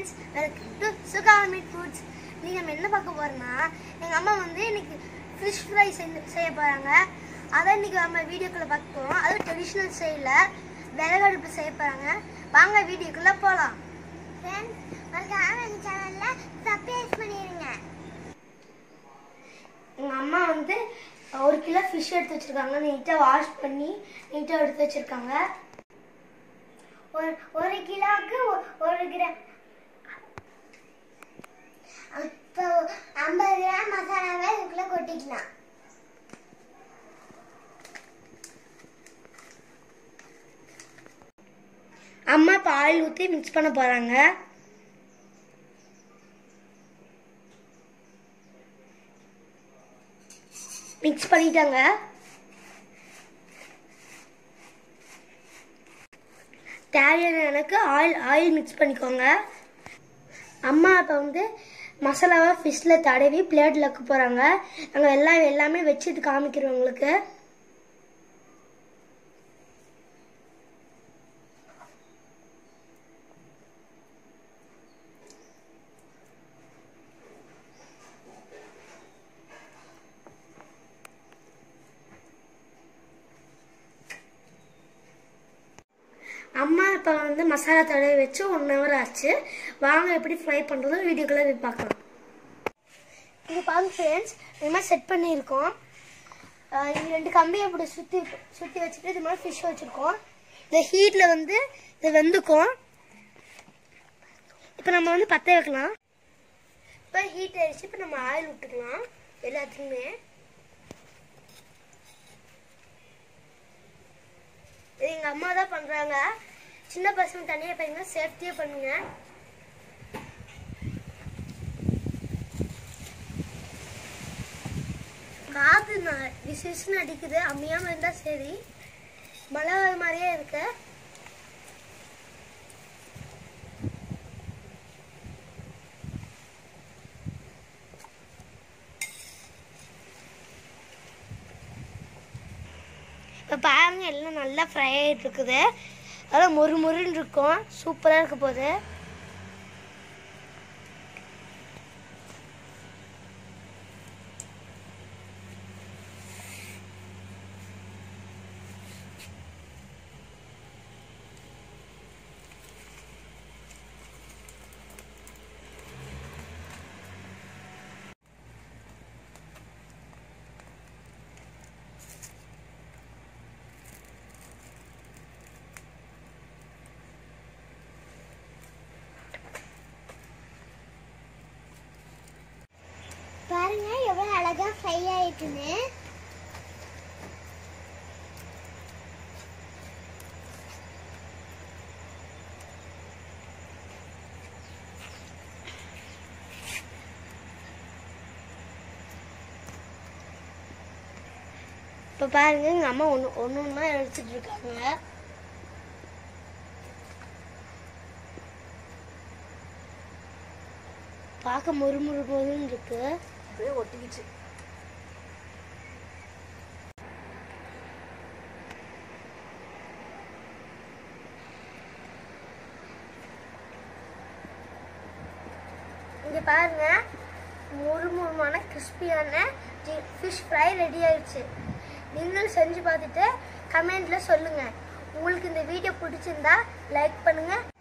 friends welcome to சுகாமி foods நீ நம்ம என்ன பார்க்க போறோம்னா எங்கள் அம்மா வந்து இன்னைக்கு ஃபிஷ் ஃப்ரை செஞ்சு செய்ய போகிறாங்க அதை இன்னைக்கு நம்ம வீடியோக்குள்ளே பார்க்க போகிறோம் அதுவும் ட்ரெடிஷ்னல் ஸ்டைலில் விறகு அடுப்பு செய்ய போகிறாங்க வாங்க வீடியோக்குள்ளே போகலாம் ஃப்ரெண்ட்ஸ் மறக்காம எங்கள் சேனலில் சப்ஸ்கிரைப் பண்ணிடுங்க எங்கள் அம்மா வந்து ஒரு கிலோ ஃபிஷ் எடுத்து வச்சுருக்காங்க நீட்டாக வாஷ் பண்ணி நீட்டாக எடுத்து வச்சுருக்காங்க ஒரு ஒரு கிலோவுக்கு ஒ- ஒரு கிராம் இப்போ ஐம்பது கிராம் மசாலாவை இதுக்குள்ளே கொட்டிக்கலாம் அம்மா இப்போ ஆயில் ஊற்றி மிக்ஸ் பண்ண போகிறாங்க மிக்ஸ் பண்ணிட்டாங்க தேவையான எனக்கு ஆயில் ஆயில் மிக்ஸ் பண்ணிக்கோங்க அம்மா இப்போ வந்து மசாலாவை ஃபிஷ்ஷில் தடவி பிளேட்டில் வைக்க போகிறாங்க நாங்கள் எல்லாம் எல்லாமே வச்சுட்டு காமிக்கிறோம் உங்களுக்கு அம்மா இப்போ வந்து மசாலா தடவை வச்சு ஒன் ஹவர் ஆச்சு வாங்க எப்படி ஃப்ரை பண்ணுறது வீடியோக்குள்ளே போய் பார்க்கலாம் இது பாருங்க ஃப்ரெண்ட்ஸ் இது மாதிரி செட் பண்ணியிருக்கோம் ஆஹ் இங்க ரெண்டு கம்பியை இப்படி சுற்றி சுற்றி வச்சுட்டு இது மாதிரி ஃபிஷ் வச்சுருக்கோம் இந்த ஹீட்டில் வந்து இது வெந்துக்கும் இப்போ நம்ம வந்து பற்ற வைக்கலாம் இப்போ ஹீட் ஆயிடுச்சு இப்போ நம்ம ஆயில் விட்டுக்கலாம் எல்லாத்துக்குமே இது எங்கள் அம்மா தான் பண்ணுறாங்க சின்ன பசங்க தனியாக பண்ணுங்க சேஃப்டியாக பண்ணுங்க காற்று ந- விசேஷம் அடிக்குது அமையாமல் இருந்தால் சரி மழை வர மாதிரியே இருக்கு இப்போ பாருங்க எல்லாம் நல்லா ஃப்ரை ஆகிட்டு இருக்குது அதெல்லாம் மொறு மொறுன்னு இருக்கும் சூப்பராக இருக்க போகுது பாருங்க எவ்வளோ அழகாக ஃப்ரை ஆயிட்டுன்னு இப்போ பாருங்க எங்கள் அம்மா ஒன்று ஒன்று ஒன்றா எடுத்துட்டு இருக்காங்க பார்க்க முறுமுறு போதுன்னு இருக்கு அப்படியே ஒட்டிக்கிச்சு இங்க பாருங்க முறுமுறுமான கிறிஸ்பியான ஃபிஷ் ஃப்ரை ரெடி ஆயிடுச்சு நீங்களும் செஞ்சு பார்த்துட்டு கமெண்ட்ல சொல்லுங்க உங்களுக்கு இந்த வீடியோ பிடிச்சிருந்தா லைக் பண்ணுங்க